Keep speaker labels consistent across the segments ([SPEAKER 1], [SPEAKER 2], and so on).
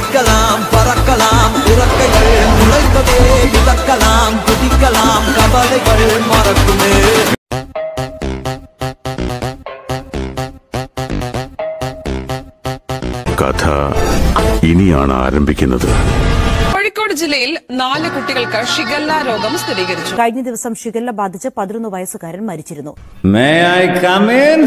[SPEAKER 1] சிரிக்கலாம் பறக்கலாம் இறக்கைகள் முளைப்பதே மிதக்கலாம் குதிக்கலாம் கவலைகள் மறக்குமே
[SPEAKER 2] കഥ ഇനിയാണ് ആരംഭിക്കുന്നത്
[SPEAKER 3] കോഴിക്കോട് ജില്ലയിൽ നാല് കുട്ടികൾക്ക് ഷിഗല്ല രോഗം സ്ഥിരീകരിച്ചു
[SPEAKER 4] കഴിഞ്ഞ ദിവസം ഷിഗല്ല ബാധിച്ച് പതിനൊന്ന് വയസ്സുകാരൻ മരിച്ചിരുന്നു
[SPEAKER 5] May I come in?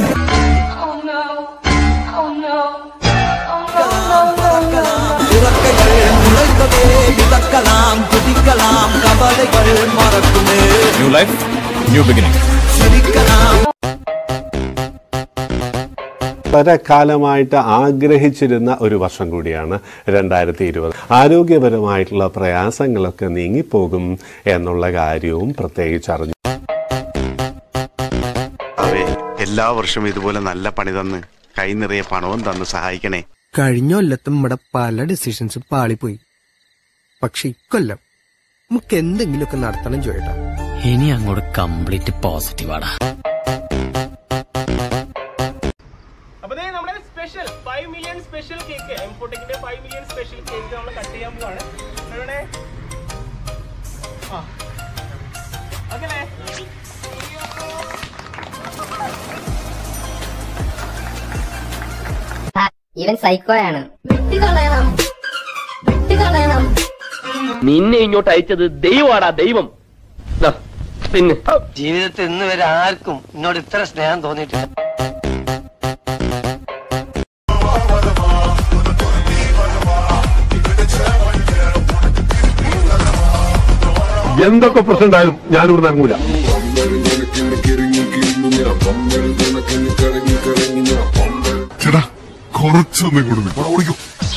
[SPEAKER 1] இறக்கைகள் முளைப்பதே மிதக்கலாம் குதிக்கலாம் கவலைகள் மறக்குமே
[SPEAKER 5] New life, new beginning.
[SPEAKER 1] சிரிக்கலாம்
[SPEAKER 6] വളരെ കാലമായിട്ട് ആഗ്രഹിച്ചിരുന്ന ഒരു വർഷം കൂടിയാണ് രണ്ടായിരത്തി ഇരുപത് ആരോഗ്യപരമായിട്ടുള്ള പ്രയാസങ്ങളൊക്കെ നീങ്ങിപ്പോകും എന്നുള്ള കാര്യവും പ്രത്യേകിച്ച് അറിഞ്ഞു
[SPEAKER 2] അവേ എല്ലാ വർഷവും ഇതുപോലെ നല്ല പണി തന്ന് കൈ നിറയെ പണവും തന്ന് സഹായിക്കണേ
[SPEAKER 7] കഴിഞ്ഞ കൊല്ലത്തും നമ്മുടെ പല ഡിസിഷൻസും പാളിപ്പോയി പക്ഷെ ഇക്കൊല്ലം നമുക്ക് എന്തെങ്കിലുമൊക്കെ നടത്തണം ചോദിട്ടാ
[SPEAKER 8] ഇനി അങ്ങോട്ട് കംപ്ലീറ്റ് പോസിറ്റീവാടാ
[SPEAKER 9] അപ്പൊ ദേ നമ്മുടെ special five million special cake എംഫോട്ടെക്കിന്റെ ഫൈവ് മില്യൺ സ്പെഷ്യൽ കേക്ക് നമ്മൾ കട്ട് ചെയ്യാൻ പോവാണ് ഇവിടെ ആ ഓക്കെ അല്ലേ
[SPEAKER 10] ഇവൻ സൈക്കോയാണ് വെട്ടിക്കളയണം വെട്ടിക്കളയണം
[SPEAKER 9] നിന്നെ ഇങ്ങോട്ട് അയച്ചത് ദൈവമാടാ ദൈവം പിന്നെ
[SPEAKER 7] ജീവിതത്തിൽ ഇന്ന് വരെ ആർക്കും എന്നോട് ഇത്ര സ്നേഹം തോന്നിയിട്ടില്ല
[SPEAKER 6] എന്തൊക്കെ പ്രശ്നം ഉണ്ടായാലും ഞാനിവിടെ ഇറങ്ങൂല
[SPEAKER 2] ചേട്ടാ കുറച്ചൊന്നും കൂടെ നിൽക്കണം. ഓടിക്കോ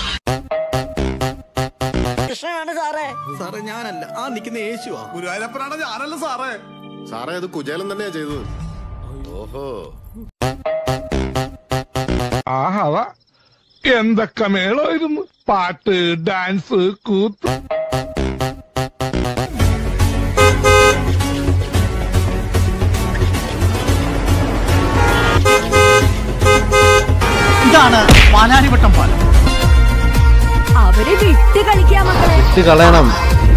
[SPEAKER 7] സാറേ ഞാനല്ല ആ നിൽക്കുന്ന യേശുവാ
[SPEAKER 2] ഗുരുവായൂരപ്പനാണ് ഞാനല്ല സാറേ സാറേ അത് കുചേലൻ തന്നെയാ ചെയ്തത് ഓഹോ
[SPEAKER 5] ആഹവ എന്തൊക്കെ മേളമായിരുന്നു പാട്ട് ഡാൻസ് കൂത്ത്
[SPEAKER 1] ഇതാണ് പാലാരിവട്ടം പാലം
[SPEAKER 4] അവരെ വിട്ട് കളിക്കാൻ മക്കളെ
[SPEAKER 7] കളയണം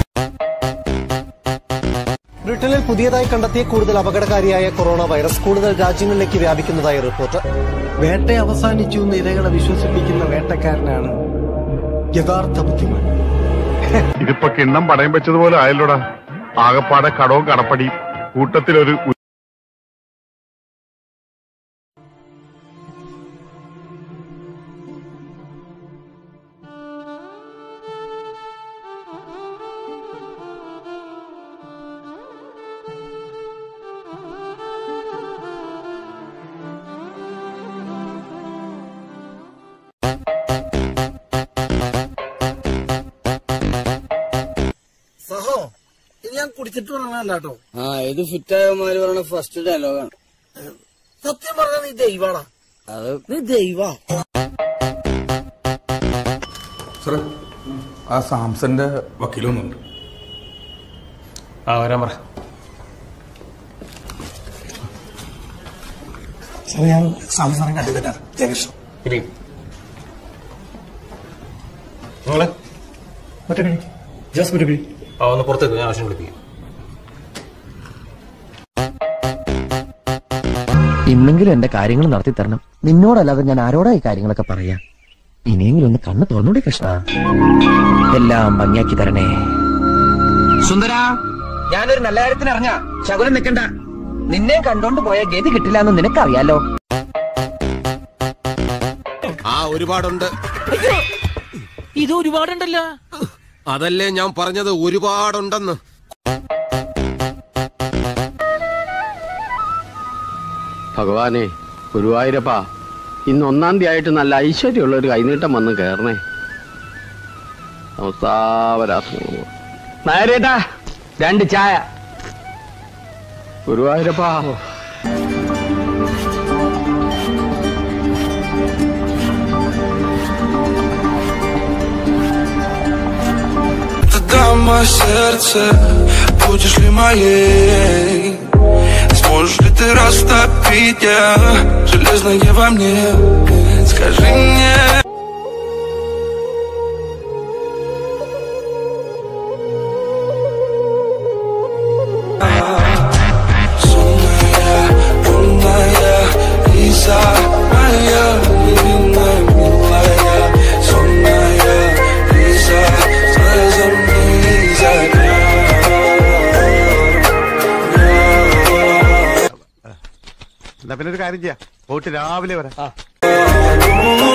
[SPEAKER 11] ബ്രിട്ടനിൽ പുതിയതായി കണ്ടെത്തിയ കൂടുതൽ അപകടകാരിയായ കൊറോണ വൈറസ് കൂടുതൽ രാജ്യങ്ങളിലേക്ക് വ്യാപിക്കുന്നതായി റിപ്പോർട്ട്
[SPEAKER 7] വേട്ട അവസാനിച്ചു എന്ന് ഇരകളെ വിശ്വസിപ്പിക്കുന്ന വേട്ടക്കാരനാണ് യഥാർത്ഥ ബുദ്ധിമാൻ
[SPEAKER 2] ഇതിപ്പോ കിണ്ണം പടയം വെച്ചതുപോലെ ആയല്ലോടാ ആകപ്പാടെ കടവും കടപ്പടി കൂട്ടത്തിലൊരു
[SPEAKER 7] സഹോ ഇത് ഞാൻ കുടിച്ചിട്ട് പറഞ്ഞല്ല കേട്ടോ ആ ഇത് ഫിറ്റായമാര് പറയണ ഫസ്റ്റ് ഡയലോഗാണ് സത്യം പറഞ്ഞ നീ ദൈവാടാ അത് നീ ദൈവാ
[SPEAKER 5] സാറേ ആ സാംസന്റെ വക്കീലൊന്നുണ്ട് ആ വരാൻ പറ
[SPEAKER 7] സാറേ ഞാൻ സാംസനം കണ്ടിട്ടാ ജയകൃഷ്ണൻ
[SPEAKER 5] നിങ്ങളെ
[SPEAKER 7] മറ്റേ ജസ്റ്റ് മറ്റേ
[SPEAKER 5] ആ ഒന്ന് പുറത്തേക്ക് ഞാൻ ആവശ്യം വിളിപ്പിക്കും
[SPEAKER 8] ഇന്നെങ്കിലും എന്റെ കാര്യങ്ങൾ നടത്തി തരണം നിന്നോടല്ലാതെ ഞാൻ ആരോടാ ഈ കാര്യങ്ങളൊക്കെ പറയാ ഇനിയെങ്കിലും ഒന്ന് കണ്ണ് തുറന്നൂടെ കൃഷ്ണ എല്ലാം ഭംഗിയാക്കി തരണേ സുന്ദര ഞാനൊരു നല്ല കാര്യത്തിന് അറിഞ്ഞ ശകുനം നിൽക്കണ്ട നിന്നെ കണ്ടോണ്ട് പോയ ഗതി കിട്ടില്ല എന്ന് നിനക്കറിയാലോ
[SPEAKER 7] ആ ഒരുപാടുണ്ട്
[SPEAKER 8] ഇത് ഒരുപാടുണ്ടല്ലോ
[SPEAKER 7] അതല്ലേ ഞാൻ പറഞ്ഞത് ഒരുപാടുണ്ടെന്ന്
[SPEAKER 9] ഭഗവാനെ ഗുരുവായൂരപ്പ ഇന്ന് ഒന്നാം തീയതി ആയിട്ട് നല്ല ഐശ്വര്യമുള്ള ഒരു കൈനീട്ടം വന്ന് കേറണേ നമസ്താവരാത്രി നേരേട്ടാ രണ്ട് ചായ ഗുരുവായൂരപ്പാ
[SPEAKER 1] Дама сердце, будешь ли моей? Сможешь ли ты растопить я железное во мне? Скажи мне
[SPEAKER 2] പിന്നെ ഒരു കാര്യം ചെയ്യാം പോയിട്ട് രാവിലെ വരാം